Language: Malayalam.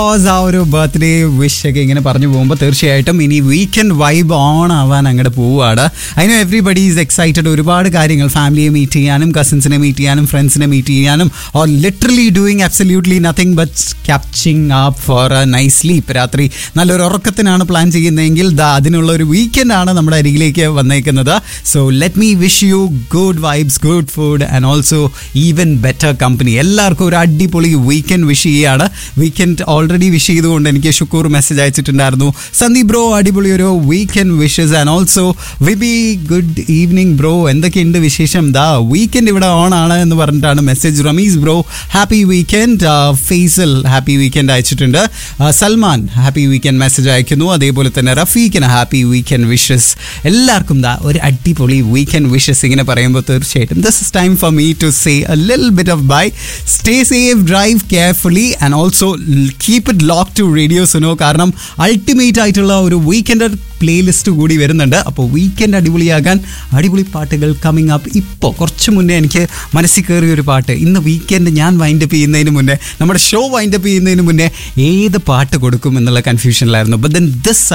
ബിക്കോസ് ആ ഒരു ബർത്ത്ഡേ വിഷ് ഒക്കെ ഇങ്ങനെ പറഞ്ഞു പോകുമ്പോൾ തീർച്ചയായിട്ടും ഇനി വീക്കെൻഡ് വൈബ് ഓൺ ആവാൻ അങ്ങോട്ട് പോവുകയാണ് അതിന് എവറിബഡി ഈസ് എക്സൈറ്റഡ് ഒരുപാട് കാര്യങ്ങൾ ഫാമിലിയെ മീറ്റ് ചെയ്യാനും കസിൻസിനെ മീറ്റ് ചെയ്യാനും ഫ്രണ്ട്സിനെ മീറ്റ് ചെയ്യാനും or literally doing absolutely nothing but catching up for a nice sleep രാത്രി നല്ലൊരു ഉറക്കത്തിനാണ് പ്ലാൻ ചെയ്യുന്നതെങ്കിൽ ദാ അതിനുള്ള ഒരു വീക്കെൻഡ് ആണ് നമ്മുടെ അരികിലേക്ക് വന്നേക്കുന്നത് so let me wish you good vibes good food and also even better company എല്ലാവർക്കും ഒരു അടിപൊളി വീക്കെൻഡ് വിഷ് ചെയ്യുകയാണ് വീക്കെൻഡ് ഓൾറെഡി വിഷ് ചെയ്തുകൊണ്ട് എനിക്ക് ഷുക്കൂർ മെസ്സേജ് അയച്ചിട്ടുണ്ടായിരുന്നു സന്ദീപ് ബ്രോ അടിപൊളി ഒരു വീക്കെൻഡ് വിഷസ് ആൻഡ് ഓൾസോ വിബി ഗുഡ് ഈവനിങ് ബ്രോ എന്തൊക്കെയുണ്ട് വിശേഷം ദാ വീക്കെൻഡ് ഇവിടെ ഓൺ ആണ് എന്ന് പറഞ്ഞിട്ടാണ് message Rameez bro happy weekend Faisal happy weekend അയച്ചിട്ടുണ്ട് ആ, സൽമാൻ ഹാപ്പി വീക്കെൻഡ് മെസ്സേജ് അയക്കുന്നു അതേപോലെ തന്നെ റഫീഖിന് ഹാപ്പി വീക്കെൻഡ് വിഷസ് എല്ലാവർക്കും ദാ ഒരു അടിപൊളി വീക്കെൻഡ് വിഷസ് ഇങ്ങനെ പറയുമ്പോൾ തീർച്ചയായിട്ടും this is time for me to say a lil bit of bye stay safe drive carefully and also keep it lock to radio Suno കാരണം അൾട്ടിമേറ്റ് ആയിട്ടുള്ള ഒരു വീക്കെൻഡ് പ്ലേലിസ്റ്റ് കൂടി വരുന്നുണ്ട് അപ്പോൾ വീക്കെൻഡ് അടിപൊളിയാകാൻ അടിപൊളി പാട്ടുകൾ കമ്മിങ് അപ്പ് ഇപ്പോൾ കുറച്ച് മുന്നേ എനിക്ക് മനസ്സിൽ കയറിയ ഒരു പാട്ട് ഇന്ന് വീക്കെൻഡ് ഞാൻ വൈൻഡപ്പ് ചെയ്യുന്നതിന് മുന്നേ നമ്മുടെ ഷോ വൈൻഡപ്പ് ചെയ്യുന്നതിന് മുന്നേ ഏത് പാട്ട് കൊടുക്കും എന്നുള്ള കൺഫ്യൂഷനിലായിരുന്നു ബട്ട് ദെൻ ദിസ്